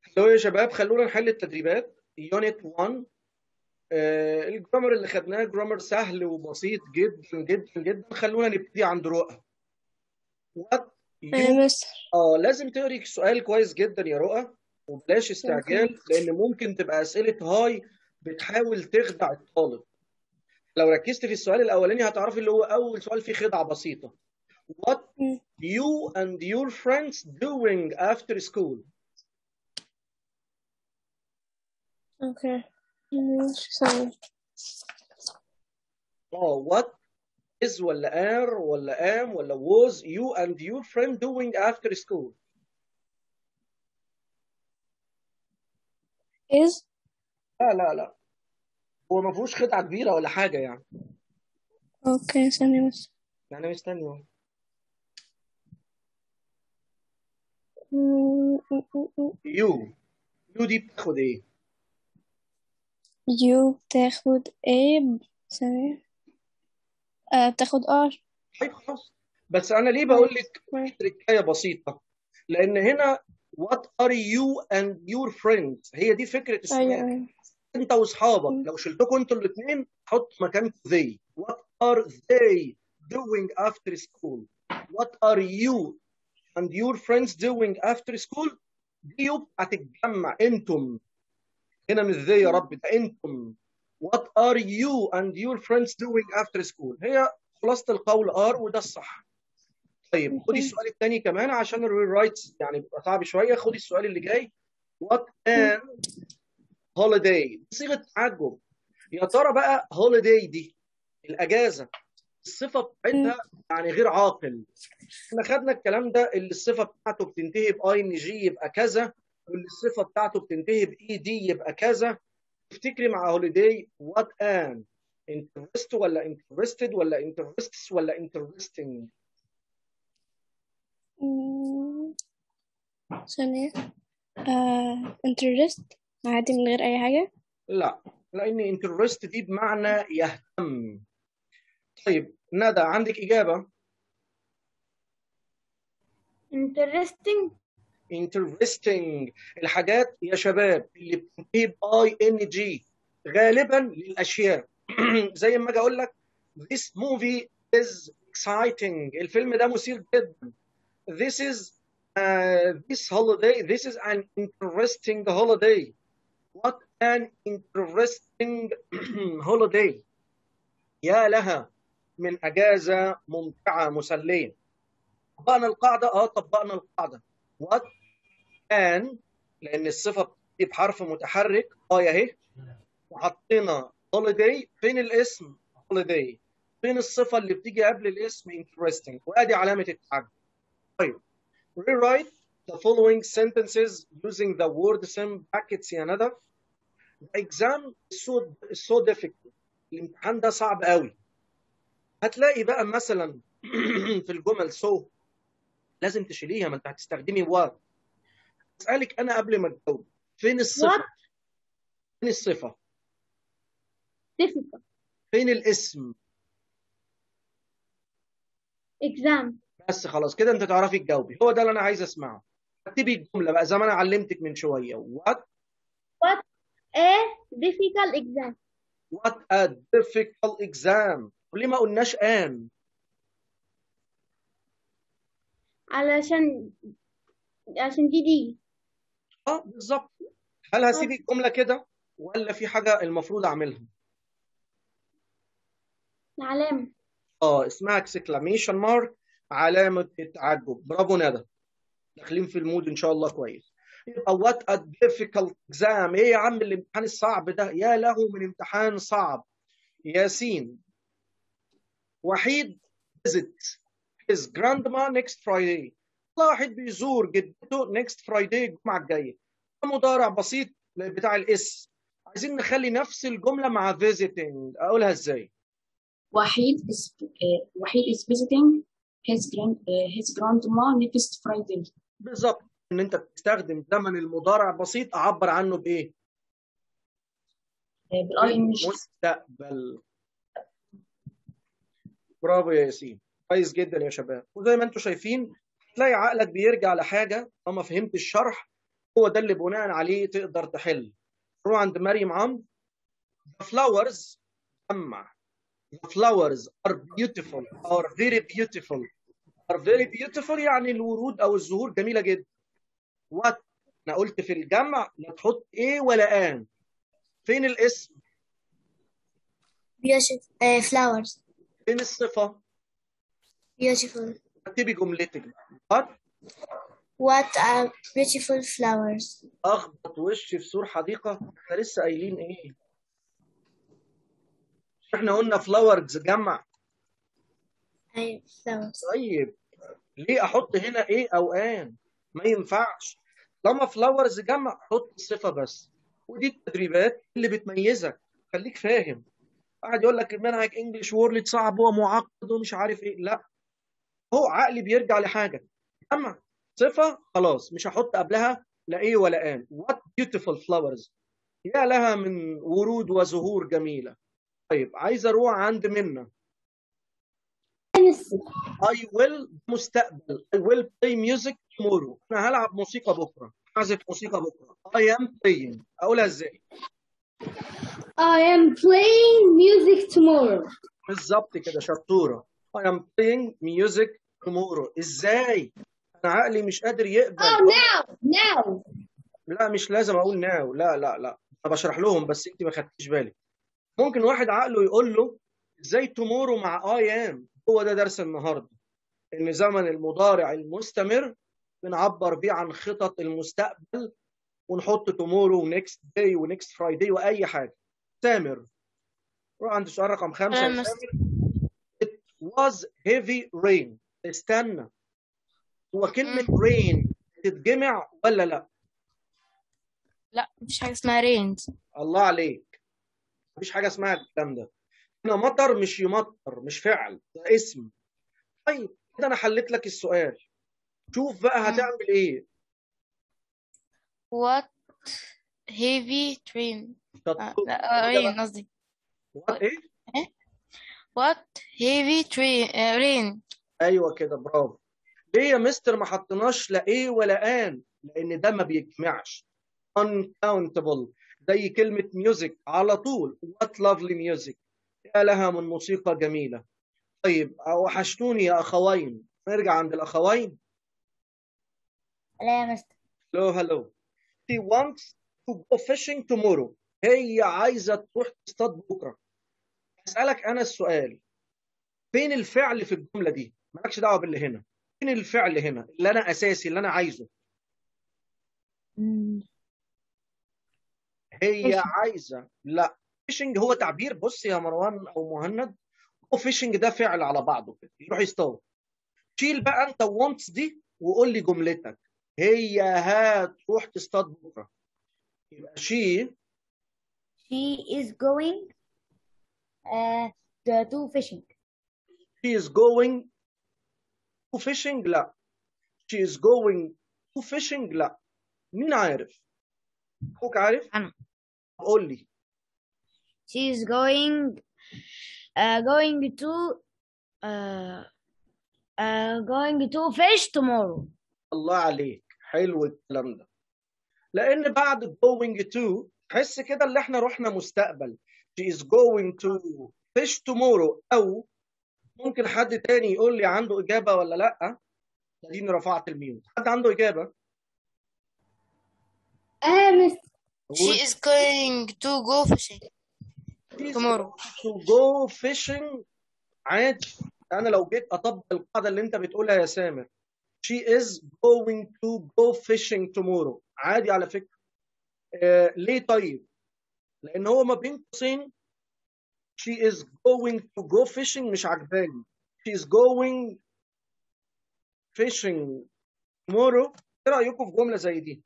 لو يا شباب خلونا نحل التدريبات يونت 1 آه الجرامر اللي خدناه جرامر سهل وبسيط جدا جدا جدا خلونا نبتدي عند رؤى وات أنا مستر اه لازم تقري السؤال كويس جدا يا رؤى وبلاش استعجال لان ممكن تبقى اسئله هاي بتحاول تخدع الطالب لو ركزت في السؤال الاولاني هتعرفي اللي هو اول سؤال فيه خدعه بسيطه What مم. you and your friends doing after school اوكي ماشي ثانية اه what is ولا are ولا am ولا was you and your friend doing after school is لا لا لا هو ما فيهوش خدعه كبيره ولا حاجه يعني اوكي ثانية بس يعني مستني اهو you you دي بتاخد ايه يو بتاخد ايه ثانية آه بتاخد ار طيب خلاص بس انا ليه بقول لك تركايه بسيطه لان هنا what are you and your friends هي دي فكره ايوه السؤال ايوه انت واصحابك لو شلتكم انتوا الاثنين حط مكانكم they what are they doing after school what are you and your friends doing after school دي يو هتتجمع انتم هنا مش they يا رب ده انتم what are you and your friends doing after school هي خلاصة القول are وده الصح طيب خدي السؤال الثاني كمان عشان الري رايتس يعني بيبقى صعب شويه خدي السؤال اللي جاي what an holiday صيغه تعجب يا ترى بقى holiday دي الاجازه الصفه بتاعتها يعني غير عاقل احنا خدنا الكلام ده اللي الصفه بتاعته بتنتهي باي ان جي يبقى كذا واللي الصفه بتاعته بتنتهي باي دي يبقى كذا تفتكري مع هوليداي وات ان انترست ولا انترستد ولا انترستس ولا انترستنج مم. ثانية آه interest عادي من غير أي حاجة لا لان انترست دي بمعنى يهتم طيب ندى عندك اجابه interesting interesting الحاجات يا شباب اللي بتنتهي باي ان جي غالبا للاشياء زي ما اجي اقول لك this movie is exciting الفيلم ده مثير جدا this is uh, this holiday this is an interesting holiday what an interesting holiday يا لها من اجازه ممتعه مسليه طبقنا القاعده اه طبقنا القاعده what an لان الصفه بتبتدي بحرف متحرك اه اهي وحطينا holiday فين الاسم holiday فين الصفه اللي بتيجي قبل الاسم interesting وادي علامه التعجب طيب rewrite the following sentences using the word sim brackets يا ندى the exam is so, is so difficult الامتحان ده صعب قوي هتلاقي بقى مثلا في الجمل so لازم تشيليها ما انت هتستخدمي what اسالك انا قبل ما تجاوب فين الصفه What? فين الصفه difficult فين الاسم exam بس خلاص كده انت تعرفي تجاوبي هو ده اللي انا عايز اسمعه اكتبي الجمله بقى زي ما انا علمتك من شويه what what a difficult exam what a difficult exam وليه ما قلناش an علشان عشان دي دي اه بالظبط هل هسيب الجمله كده ولا في حاجه المفروض اعملها علامة اه اسمها اكسكلاميشن مارك علامه التعجب برافو ندى داخلين في المود ان شاء الله كويس يبقى وات ا difficult exam ايه يا عم الامتحان الصعب ده يا له من امتحان صعب ياسين وحيد visit his grandma next Friday واحد بيزور جدته next Friday الجمعة الجاية ده مضارع بسيط بتاع الاس عايزين نخلي نفس الجملة مع visiting اقولها ازاي Wahid is uh, Wahid is visiting his grand uh, his grandma next Friday. بالظبط ان انت تستخدم زمن المضارع بسيط اعبر عنه بايه Uh, بالاي ان جي مستقبل برافو يا ياسين كويس جدا يا شباب وزي ما انتم شايفين تلاقي عقلك بيرجع لحاجه طالما فهمت الشرح هو ده اللي بناء عليه تقدر تحل روح عند مريم عمرو the flowers جمع the flowers are beautiful are very beautiful are very beautiful يعني الورود او الزهور جميله جدا what انا قلت في الجمع لا تحط ايه ولا ان فين الاسم beautiful uh, flowers فين الصفه beautiful اكتبي جملتك what what are beautiful flowers اخبط وشي في سور حديقه احنا لسه قايلين ايه احنا قلنا فلاورز جمع أيوة flowers طيب ليه احط هنا ايه او ان ما ينفعش لما فلاورز جمع حط الصفه بس ودي التدريبات اللي بتميزك خليك فاهم واحد يقول لك المنهج انجلش وورلد صعب ومعقد ومش عارف ايه لا هو عقلي بيرجع لحاجه جمع صفه خلاص مش هحط قبلها لا ايه ولا ان وات بيوتيفول فلاورز يا لها من ورود وزهور جميله طيب عايز اروح عند منى I will مستقبل I will play music tomorrow أنا هلعب موسيقى بكرة هعزف موسيقى بكرة I am playing أقولها إزاي؟ I am playing music tomorrow. بالظبط كده شطورة I am playing music tomorrow إزاي؟ أنا عقلي مش قادر يقبل Oh, now, now. لا مش لازم أقول ناو لا لا لا أنا بشرح لهم بس أنت ما خدتيش بالك ممكن واحد عقله يقول له إزاي tomorrow مع I am هو ده درس النهارده ان زمن المضارع المستمر بنعبر بيه عن خطط المستقبل ونحط تومورو ونكست داي ونكست فرايداي واي حاجه سامر روح عند السؤال رقم خمسه يا تمام، سامر It was heavy rain استنى هو كلمة rain تتجمع ولا لا؟ لا مفيش حاجة اسمها رينز الله عليك مفيش حاجة اسمها الكلام ده هنا مطر مش يمطر مش فعل ده اسم طيب كده انا حليت لك السؤال شوف بقى هتعمل ايه what heavy train آه، شطور. لا كده رين بقى. قصدي What ايه what heavy train آه، rain ايوه كده برافو ليه يا مستر ما حطيناش لا ايه ولا ان لان ده ما بيجمعش uncountable زي كلمة ميوزك على طول what lovely music يا لها من موسيقى جميلة طيب وحشتوني يا أخوين نرجع عند الأخوين لا يا مستر hello hello she wants to go fishing tomorrow هي عايزة تروح تصطاد بكرة أسألك أنا السؤال فين الفعل في الجملة دي مالكش دعوة باللي هنا فين الفعل هنا اللي أنا أساسي اللي أنا عايزه هي عايزة لا فيشنج هو تعبير بص يا مروان أو مهند هو فيشنج ده فعل على بعضه كده يروح يصطاد شيل بقى أنت وونتس دي وقول لي جملتك هي هتروح تصطاد بكرة يبقى شي she is going uh, to, to fishing she is going to fishing لا she is going to fishing لا مين عارف اخوك عارف أنا. قول لي she is going uh, going to uh, uh, going to fish tomorrow الله عليك حلو الكلام ده لان بعد going to تحس كده اللي احنا رحنا مستقبل she is going to fish tomorrow او ممكن حد تاني يقول لي عنده اجابه ولا لا اديني رفعت الميوت حد عنده اجابه آه مستر she is going to go fishing She's tomorrow. going to go fishing عادي انا لو جيت اطبق القاعده اللي انت بتقولها يا سامر she is going to go fishing tomorrow عادي على فكره آه ليه طيب لان هو ما بين قوسين she is going to go fishing مش عجباني she is going fishing tomorrow ايه رايكم في جمله زي دي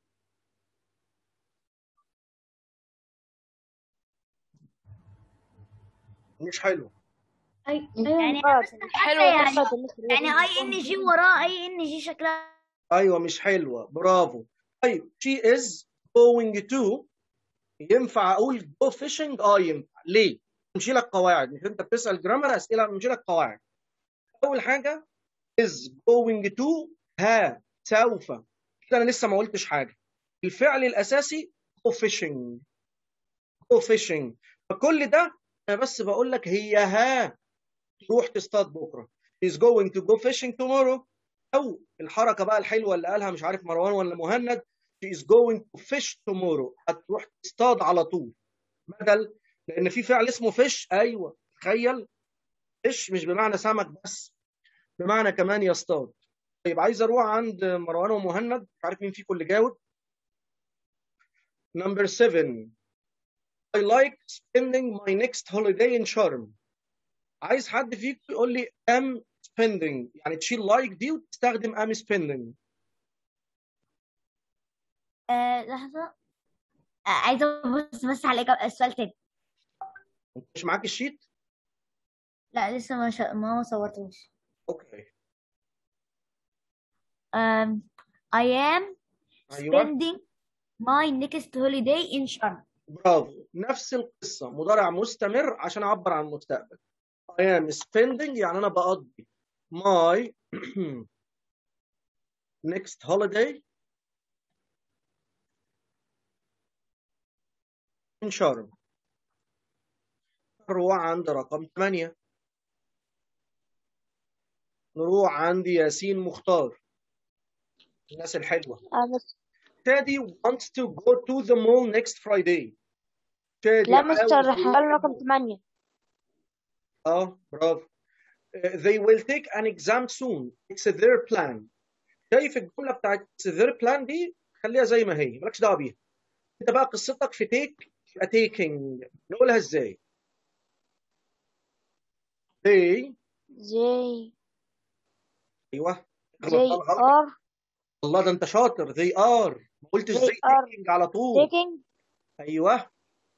مش حلو أي يعني أيوة حلو يعني كفت المصري يعني اي ان جي وراه اي ان جي شكلها ايوه مش حلوه برافو طيب she is going to ينفع اقول go fishing اه ينفع ليه؟ نمشي لك قواعد مش انت بتسال جرامر اسئله نمشي لك قواعد اول حاجه is going to ها سوف كده انا لسه ما قلتش حاجه الفعل الاساسي go fishing go fishing فكل ده انا بس بقول لك هي ها تروح تصطاد بكره is going to go fishing tomorrow او الحركه بقى الحلوه اللي قالها مش عارف مروان ولا مهند she is going to fish tomorrow هتروح تصطاد على طول بدل لان في فعل اسمه فيش ايوه تخيل فيش مش بمعنى سمك بس بمعنى كمان يصطاد طيب عايز اروح عند مروان ومهند مش عارف مين فيكم اللي جاوب Number seven. I like spending my next holiday in Sharm. عايز حد فيكم يقول لي am spending يعني تشيل like دي وتستخدم am spending. آه لحظة آه عايزة أبص بس على الإجابة- السؤال تاني انت مش معاك الشيت؟ لا لسه ما شا... ما صورتوش اوكي um, I am ايوه spending my next holiday in Sharm برافو نفس القصة مضارع مستمر عشان أعبر عن المستقبل I am spending يعني أنا بقضي my next holiday in شرم نروح عند رقم 8 نروح عند ياسين مختار الناس الحلوة شادي wants to go to the mall next Friday شادي لا مستر عاوز حل رقم 8 اه برافو Uh, they will take an exam soon it's their plan شايف الجمله بتاعت it's their plan دي خليها زي ما هي مالكش دعوه بيها انت بقى قصتك في تيك يبقى taking نقولها ازاي they زي ايوه زي غلط غلط ار الله ده انت شاطر they are ما قلتش they زي are taking على طول taking ايوه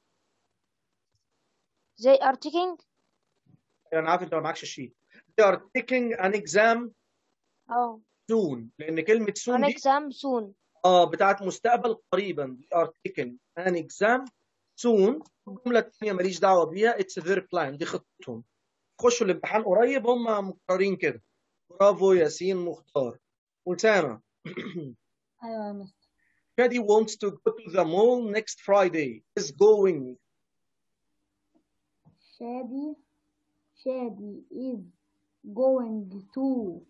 they are taking انا عارف انت ما معكش الشيت they are taking an exam اه soon لان كلمه soon an دي exam soon اه بتاعت مستقبل قريبا they are taking an exam soon الجمله الثانيه ماليش دعوه بيها it's their plan دي خطتهم خشوا الامتحان قريب هم مقررين كده برافو ياسين مختار أسامة أيوة يا مستر Shadi wants to go to the mall next Friday is going Shadi, Shadi is going to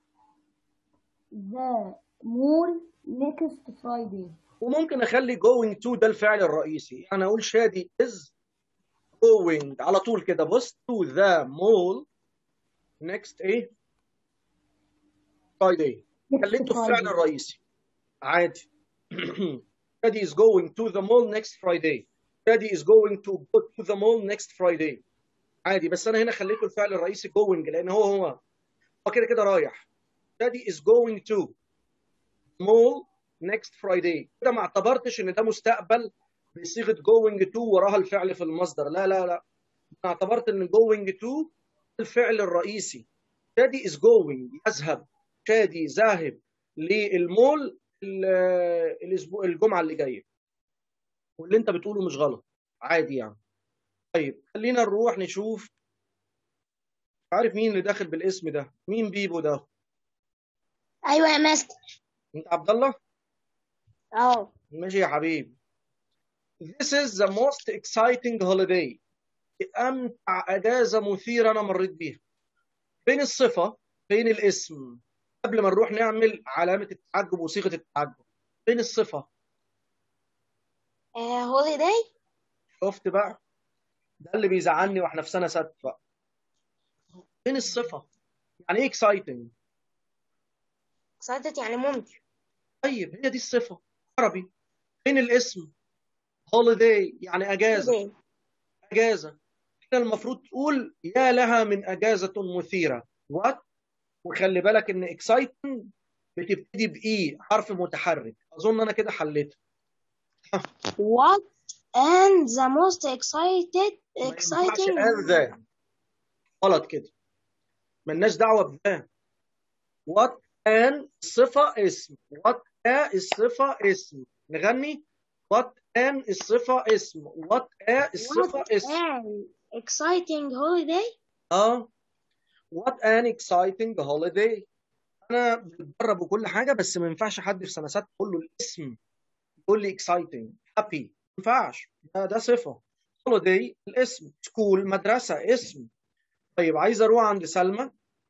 the mall next Friday. وممكن اخلي going to ده الفعل الرئيسي يعني اقول شادي is going على طول كده بص to the mall next ايه Friday خليته الفعل الرئيسي عادي شادي is going to the mall next Friday شادي is going to go to the mall next Friday عادي بس انا هنا خليته الفعل الرئيسي going لان هو هو هو كده كده رايح شادي is going to mall next Friday كده ما اعتبرتش ان ده مستقبل بصيغه going to وراها الفعل في المصدر لا لا لا انا اعتبرت ان going to الفعل الرئيسي شادي is going يذهب شادي ذاهب للمول ال- الاسبوع الجمعه اللي جايه واللي انت بتقوله مش غلط عادي يعني طيب خلينا نروح نشوف مش عارف مين اللي داخل بالاسم ده مين بيبو ده ايوه يا مستر انت عبد الله اه ماشي يا حبيبي This is the most exciting holiday أمتع أجازة مثيرة أنا مريت بيها فين الصفة فين الاسم قبل ما نروح نعمل علامة التعجب وصيغة التعجب فين الصفة هوليداي شفت بقى ده اللي بيزعلني واحنا في سنة ستة بقى فين الصفة يعني ايه exciting اكسايتد يعني ممتع طيب هي دي الصفة عربي فين الاسم holiday يعني أجازة أجازة هنا المفروض تقول يا لها من أجازة مثيرة what وخلي بالك إن exciting بتبتدي بإي حرف متحرك أظن أنا كده حليتها what and the most excited ما ينفعش exciting and ذا غلط كده ملناش دعوة بذا what and الصفة اسم what a الصفة اسم نغني what and الصفة اسم what a الصفة what اسم an exciting holiday اه what an exciting holiday انا بتدرب وكل حاجه بس ما ينفعش حد في سنه سته تقول له الاسم يقول لي exciting happy ما ينفعش ده, ده صفه holiday الاسم school مدرسه اسم طيب عايز اروح عند سلمى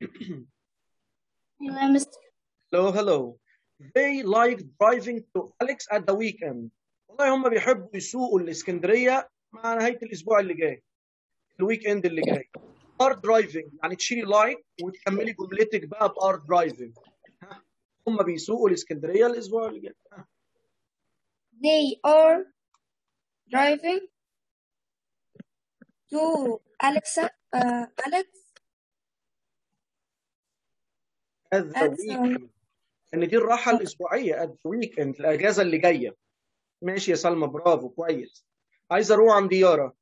أيوة يا مستر hello hello they like driving to Alex at the weekend والله هم بيحبوا يسوقوا الاسكندريه مع نهايه الاسبوع اللي جاي الويك اند اللي جاي ار درايفنج يعني تشيلي لايك وتكملي جملتك بقى بار درايفنج هم بيسوقوا الاسكندريه الاسبوع اللي جاي ها. they are driving to Alexa uh, Alex at the at the weekend ان دي الراحه الاسبوعيه at the weekend الاجازه اللي جايه ماشي يا سلمى برافو كويس عايز اروح عند يارا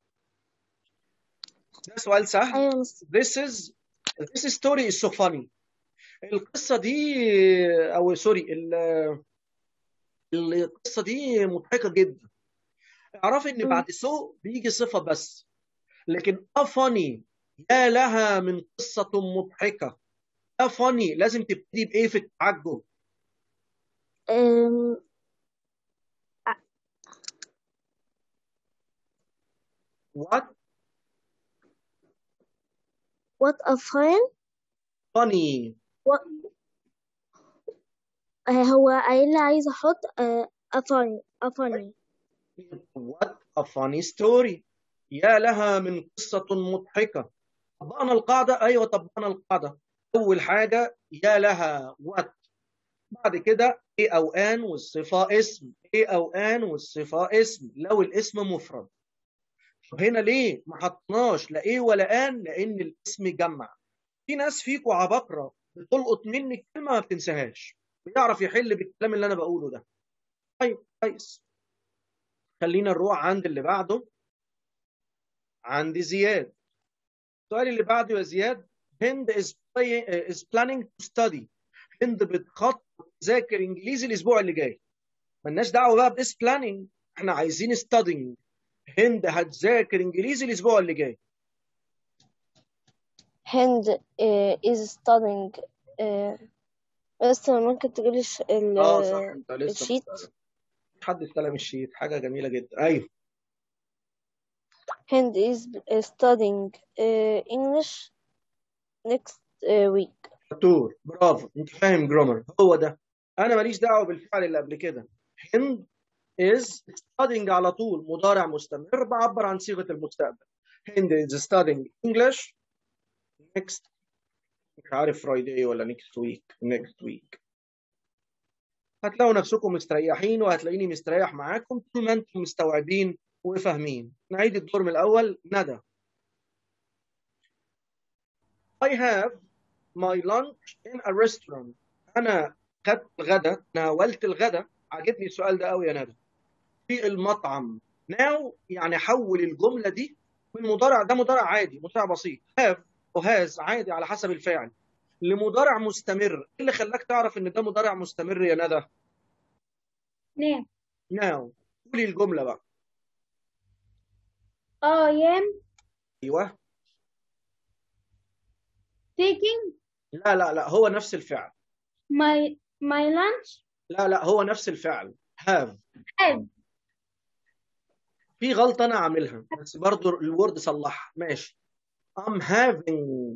ده سؤال سهل أيوة يا مستر this is this story is so funny القصه دي او سوري ال- القصه دي مضحكه جدا اعرفي ان بعد سو بيجي صفه بس لكن افاني يا لها من قصه مضحكه افاني لازم تبتدي بايه في التعجب أم... what what a fun funny what آه، هو قايل لي عايزة أحط آه، a funny a funny what a funny story يا لها من قصة مضحكة طبقنا القاعدة أيوة طبقنا القاعدة أول حاجة يا لها what بعد كده إيه أو آن والصفة اسم إيه أو آن والصفة اسم لو الاسم مفرد طب هنا ليه ما حطناش لا إيه ولا آن لأن الاسم جمع في ناس فيكوا عباقرة بتلقط مني كلمة ما بتنساهاش بيعرف يحل بالكلام اللي أنا بقوله ده طيب كويس خلينا نروح عند اللي بعده عند زياد السؤال اللي بعده يا زياد هند is, play, is planning to study هند بتخطط تذاكر انجليزي الاسبوع اللي جاي ملناش دعوه بقى باس planning احنا عايزين studying هند هتذاكر انجليزي الاسبوع اللي جاي هند uh, is studying uh, بس ممكن تقولي الش- ال اه صح انت لسه الشيت مستوعب. حد استلم الشيت حاجه جميله جدا ايوه هند is studying uh, English next uh, week شطور برافو انت فاهم جرامر هو ده انا ماليش دعوه بالفعل اللي قبل كده هند is studying على طول مضارع مستمر بعبر عن صيغه المستقبل هند is studying English next مش عارف فرايداي ولا next week next week هتلاقوا نفسكم مستريحين وهتلاقيني مستريح معاكم طول ما انتم مستوعبين وفاهمين نعيد الدور من الاول ندى I have my lunch in a restaurant انا خدت الغدا ناولت الغدا عجبني السؤال ده قوي يا ندى في المطعم now يعني حول الجمله دي من مضارع ده مضارع عادي مضارع بسيط have وهاز عادي على حسب الفعل لمضارع مستمر ايه اللي خلاك تعرف ان ده مضارع مستمر يا ندى نعم now قولي الجمله بقى I am ايوه taking لا لا لا هو نفس الفعل my my lunch لا لا هو نفس الفعل have have في غلطة أنا عاملها بس برضو الوورد صلحها ماشي I'm having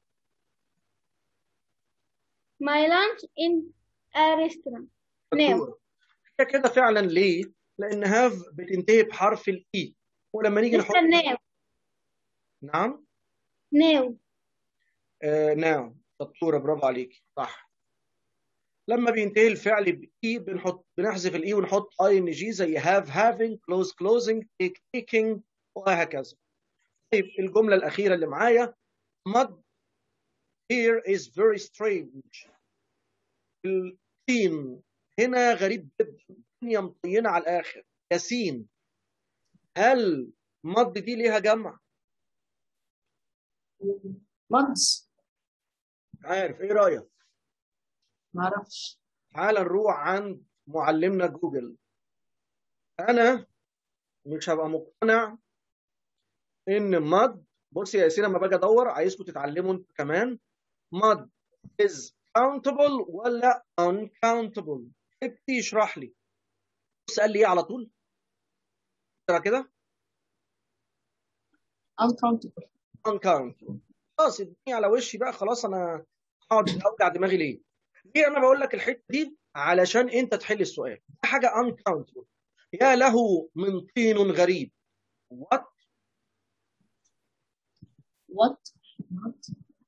my lunch in a restaurant نعم هي كده فعلا ليه؟ لأن have بتنتهي بحرف الإي ولما نيجي نحط مستر now نعم now آه نعم شطورة برافو عليك صح لما بينتهي الفعل بإي بنحط بنحذف الإي ونحط اي ان جي زي have having close closing take taking وهكذا طيب الجملة الأخيرة اللي معايا mud here is very strange الطين هنا غريب جدا الدنيا مطينة على الآخر ياسين هل مض دي ليها جمع؟ مانس عارف ايه رأيك؟ معرفش تعال نروح عند معلمنا جوجل انا مش هبقى مقتنع ان مد بص يا ياسين لما باجي ادور عايزكم تتعلموا انتوا كمان مد is countable ولا uncountable ابتدي يشرح لي بص بص قال لي ايه على طول ترى كده uncountable uncountable خلاص اديني على وشي بقى خلاص انا هقعد اوجع دماغي ليه؟ ليه انا بقول لك الحته دي علشان انت تحل السؤال دي حاجه uncountable يا له من طين غريب what what what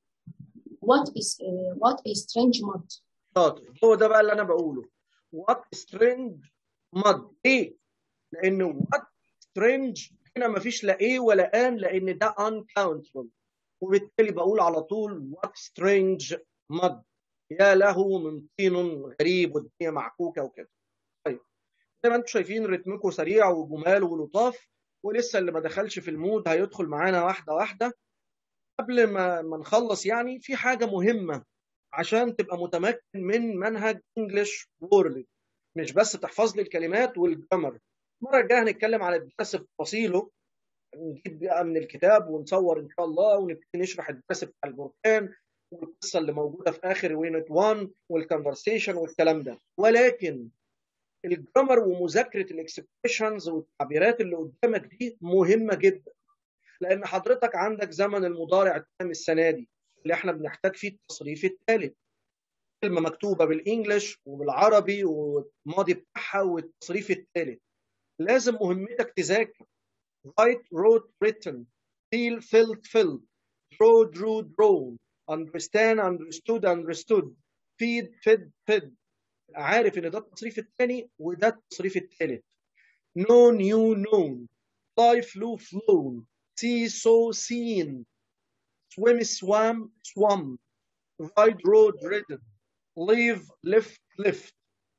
what is uh, what is strange mud شاطر هو ده بقى اللي انا بقوله what strange mud ايه؟ لان what strange هنا مفيش لا ايه ولا ان لان ده uncountable وبالتالي بقول على طول what strange mud يا له من طين غريب والدنيا معكوكه وكده طيب زي ما انتم شايفين رتمكم سريع وجمال ولطاف ولسه اللي ما دخلش في المود هيدخل معانا واحده واحده قبل ما ما نخلص يعني في حاجه مهمه عشان تبقى متمكن من منهج انجلش وورلد مش بس تحفظ لي الكلمات والجمر المره الجايه هنتكلم عن الدرس بتفاصيله نجيب بقى من الكتاب ونصور ان شاء الله ونبتدي نشرح الدرس بتاع البركان والقصه اللي موجوده في اخر وينت 1 والكونفرسيشن والكلام ده ولكن الجرامر ومذاكره الاكسبريشنز والتعبيرات اللي قدامك دي مهمه جدا لان حضرتك عندك زمن المضارع التام السنه دي اللي احنا بنحتاج فيه التصريف الثالث كلمه مكتوبه بالانجلش وبالعربي والماضي بتاعها والتصريف الثالث لازم مهمتك تذاكر write wrote written feel felt felt draw drew drawn understand understood understood feed fed fed عارف ان ده التصريف الثاني وده التصريف الثالث know knew known fly flew flown see saw seen swim swam swum ride rode ridden live left left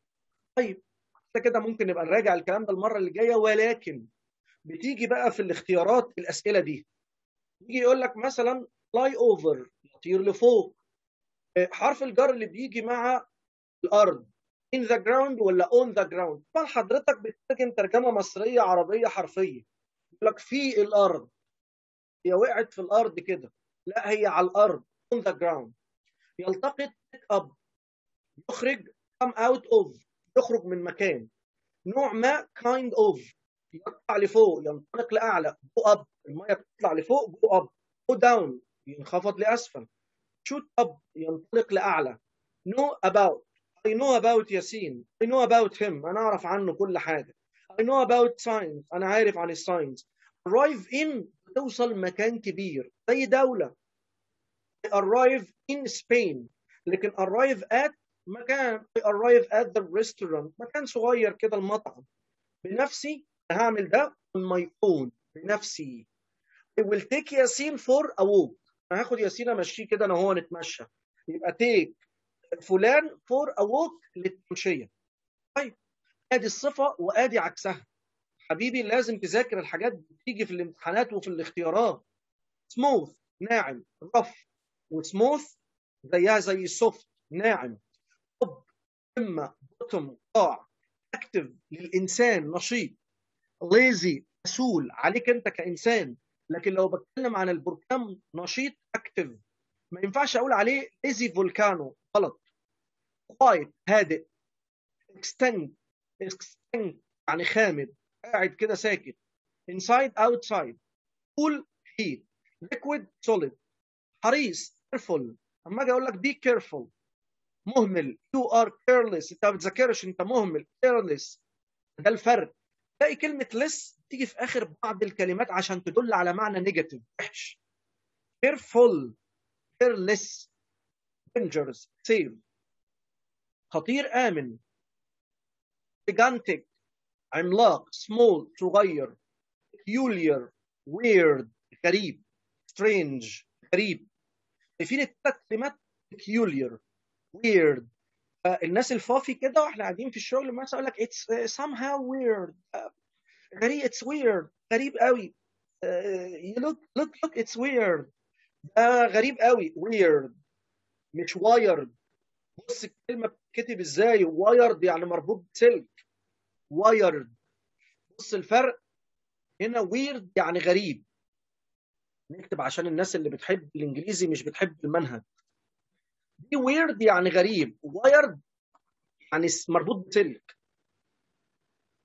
طيب احنا كده ممكن نبقى نراجع الكلام ده المره اللي جايه ولكن بتيجي بقى في الاختيارات الاسئله دي يجي يقول لك مثلا fly over يطير لفوق حرف الجر اللي بيجي مع الارض in the ground ولا on the ground طبعا حضرتك بتترجم ترجمه مصريه عربيه حرفيه يقول لك في الارض هي وقعت في الارض كده لا هي على الارض on the ground يلتقط pick up يخرج come out of يخرج من مكان نوع ما kind of يطلع لفوق ينطلق لاعلى go up الميه بتطلع لفوق go up go down ينخفض لاسفل shoot up ينطلق لاعلى know about I know about ياسين I know about him أنا أعرف عنه كل حاجة I know about science أنا عارف عن الساينس arrive in توصل مكان كبير زي دولة I arrive in Spain لكن arrive at مكان I arrive at the restaurant مكان صغير كده المطعم بنفسي هعمل ده on my own بنفسي I will take ياسين for a walk أنا هاخد ياسين أمشيه كده أنا وهو نتمشى يبقى take فلان فور a walk للتمشية طيب ادي الصفة وادي عكسها حبيبي لازم تذاكر الحاجات دي بتيجي في الامتحانات وفي الاختيارات سموث ناعم رف وسموث زيها زي سوفت ناعم طب اما بوتم قاع اكتف للانسان نشيط ليزي مسؤول عليك انت كانسان لكن لو بتكلم عن البركان نشيط اكتف ما ينفعش اقول عليه ليزي فولكانو غلط quiet هادئ extend extend يعني خامد قاعد كده ساكت inside outside cool heat liquid solid حريص careful اما اجي اقول لك be careful مهمل you are careless انت ما بتذاكرش انت مهمل careless ده الفرق تلاقي كلمة less تيجي في آخر بعض الكلمات عشان تدل على معنى نيجاتيف وحش careful careless dangerous safe خطير آمن gigantic عملاق small صغير peculiar weird غريب strange غريب شايفين الثلاث كلمات peculiar weird الناس الفافي كده واحنا قاعدين في الشغل مثلا يقول لك it's somehow weird غريب it's weird غريب قوي you look look look it's weird ده غريب قوي weird مش wired بص الكلمه بتتكتب ازاي وايرد يعني مربوط بسلك وايرد بص الفرق هنا ويرد يعني غريب نكتب عشان الناس اللي بتحب الانجليزي مش بتحب المنهج دي ويرد يعني غريب وايرد يعني مربوط بسلك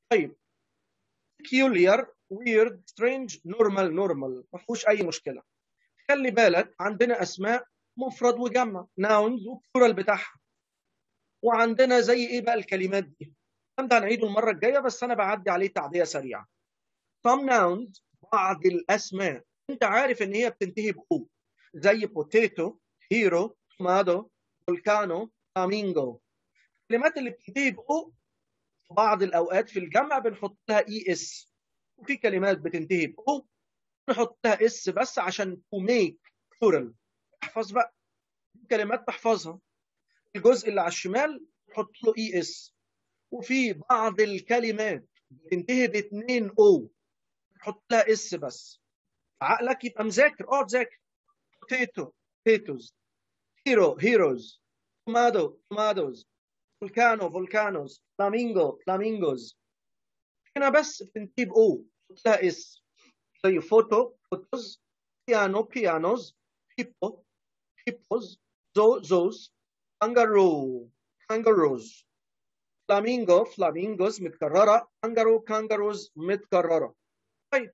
طيب peculiar weird strange normal normal ما فيهوش اي مشكله خلي بالك عندنا اسماء مفرد وجمع nouns والبلورال بتاعها وعندنا زي ايه بقى الكلمات دي الكلام ده هنعيده المره الجايه بس انا بعدي عليه تعديه سريعه some nouns بعض الاسماء انت عارف ان هي بتنتهي بأو زي potato hero tomato volcano flamingo الكلمات اللي بتنتهي بأو في بعض الاوقات في الجمع بنحط لها اي اس وفي كلمات بتنتهي بأو نحط لها اس بس عشان to make plural احفظ بقى كلمات تحفظها الجزء اللي على الشمال نحط له اي اس وفي بعض الكلمات بتنتهي باثنين او نحط لها اس بس عقلك يبقى مذاكر اقعد ذاكر potato potatoes hero heroes tomato tomatoes volcano volcanoes flamingo flamingos هنا بس بتنتهي باو نحط لها اس زي فوتو فوتوز بيانو بيانوز هيبو هيبوز زو زوز كانجارو كانجاروز فلامينجو فلامينجوز متكررة كانجارو كانجاروز متكررة طيب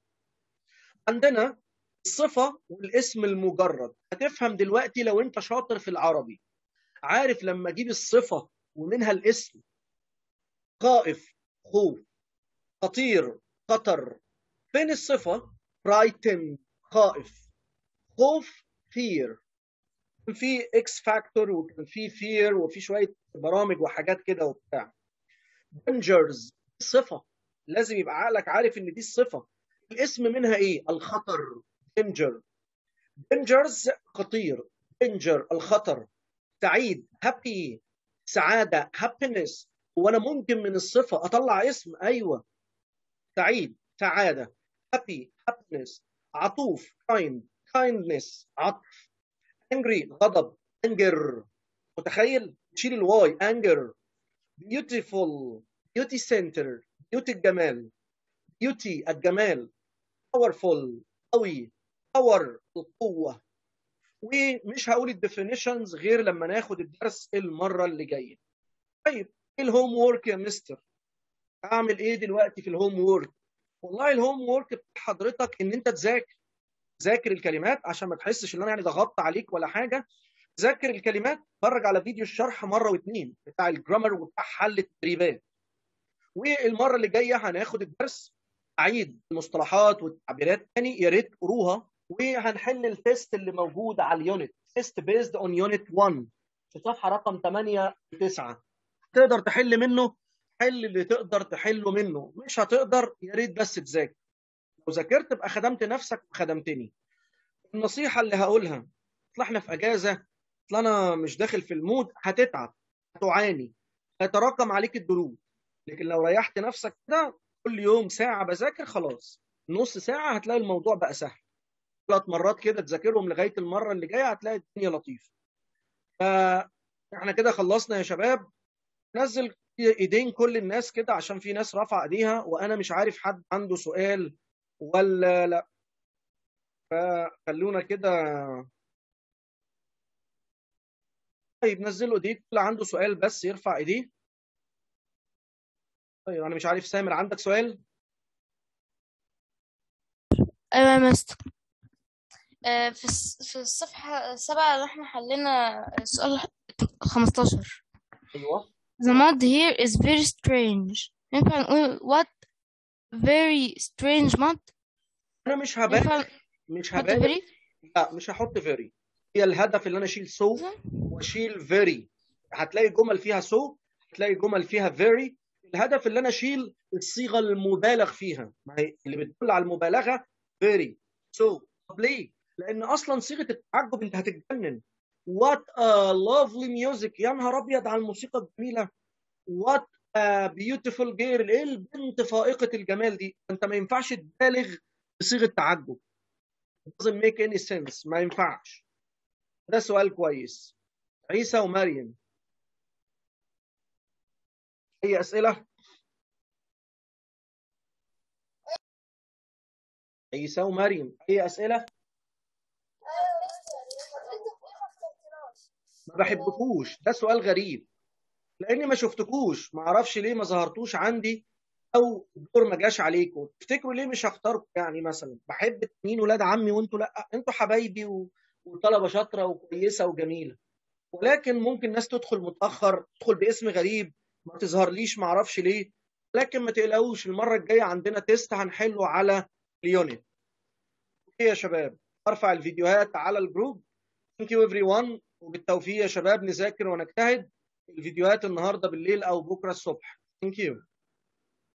عندنا الصفة والاسم المجرد هتفهم دلوقتي لو انت شاطر في العربي عارف لما اجيب الصفة ومنها الاسم خائف خوف خطير خطر فين الصفة برايتن خائف خوف فير كان في اكس فاكتور وكان في فير وفي شويه برامج وحاجات كده وبتاع دينجرز صفه لازم يبقى عقلك عارف ان دي الصفه الاسم منها ايه الخطر دينجر دينجرز خطير دينجر الخطر سعيد هابي سعاده هابينس وانا ممكن من الصفه اطلع اسم ايوه سعيد سعاده هابي هابينس عطوف كايند كايندنس عطف angry غضب anger متخيل تشيل الواي anger beautiful beauty center beauty الجمال beauty الجمال powerful قوي power القوة ومش هقول الديفينيشنز غير لما ناخد الدرس المرة اللي جاية طيب ايه الهوم وورك يا مستر اعمل ايه دلوقتي في الهوم وورك والله الهوم وورك بتاع حضرتك ان انت تذاكر ذاكر الكلمات عشان ما تحسش ان انا يعني ضغطت عليك ولا حاجه ذاكر الكلمات اتفرج على فيديو الشرح مره واثنين بتاع الجرامر وبتاع حل التدريبات والمره اللي جايه هناخد الدرس اعيد المصطلحات والتعبيرات تاني يا ريت قروها وهنحل التيست اللي موجود على اليونت تيست بيزد اون يونت 1 في صفحه رقم 8 9 تقدر تحل منه حل اللي تقدر تحله منه مش هتقدر يا ريت بس تذاكر لو ذاكرت تبقى خدمت نفسك وخدمتني النصيحه اللي هقولها اصل احنا في اجازه اصل انا مش داخل في المود هتتعب هتعاني هيتراكم عليك الدروس لكن لو ريحت نفسك كده كل يوم ساعه بذاكر خلاص نص ساعه هتلاقي الموضوع بقى سهل ثلاث مرات كده تذاكرهم لغايه المره اللي جايه هتلاقي الدنيا لطيفه فاحنا كده خلصنا يا شباب نزل ايدين كل الناس كده عشان في ناس رفع ايديها وانا مش عارف حد عنده سؤال ولا لا فخلونا كده طيب نزلوا ايديك اللي عنده سؤال بس يرفع ايديه طيب انا مش عارف سامر عندك سؤال أيوة يا مستر آه، في الس- في الصفحة السابعة اللي احنا حلينا السؤال 15 ايوه The mud here is very strange ينفع نقول what very strange mud انا مش هبالغ ينفع مش نحط هبالغ very لا مش هحط فيري هي الهدف اللي انا اشيل سو واشيل فيري هتلاقي جمل فيها سو هتلاقي جمل فيها فيري الهدف اللي انا اشيل الصيغه المبالغ فيها ما هي اللي بتدل على المبالغه فيري سو طب ليه؟ لان اصلا صيغه التعجب انت هتتجنن وات ا لافلي ميوزك يا نهار ابيض على الموسيقى الجميله وات ا بيوتيفول جيرل ايه البنت فائقه الجمال دي انت ما ينفعش تبالغ بصيغه تعجب doesn't make any sense ما ينفعش ده سؤال كويس عيسى ومريم اي اسئله عيسى ومريم اي اسئله ما بحبكوش ده سؤال غريب لاني ما شفتكوش ما اعرفش ليه ما ظهرتوش عندي او الدور ما جاش عليكم تفتكروا ليه مش هختاركم يعني مثلا بحب اتنين ولاد عمي وانتوا لا انتوا حبايبي و... وطلبه شاطره وكويسه وجميله ولكن ممكن ناس تدخل متاخر تدخل باسم غريب ما تظهرليش ما اعرفش ليه لكن ما تقلقوش المره الجايه عندنا تيست هنحله على اليونت اوكي يا شباب ارفع الفيديوهات على الجروب ثانك يو ايفري ون وبالتوفيق يا شباب نذاكر ونجتهد الفيديوهات النهارده بالليل او بكره الصبح ثانك يو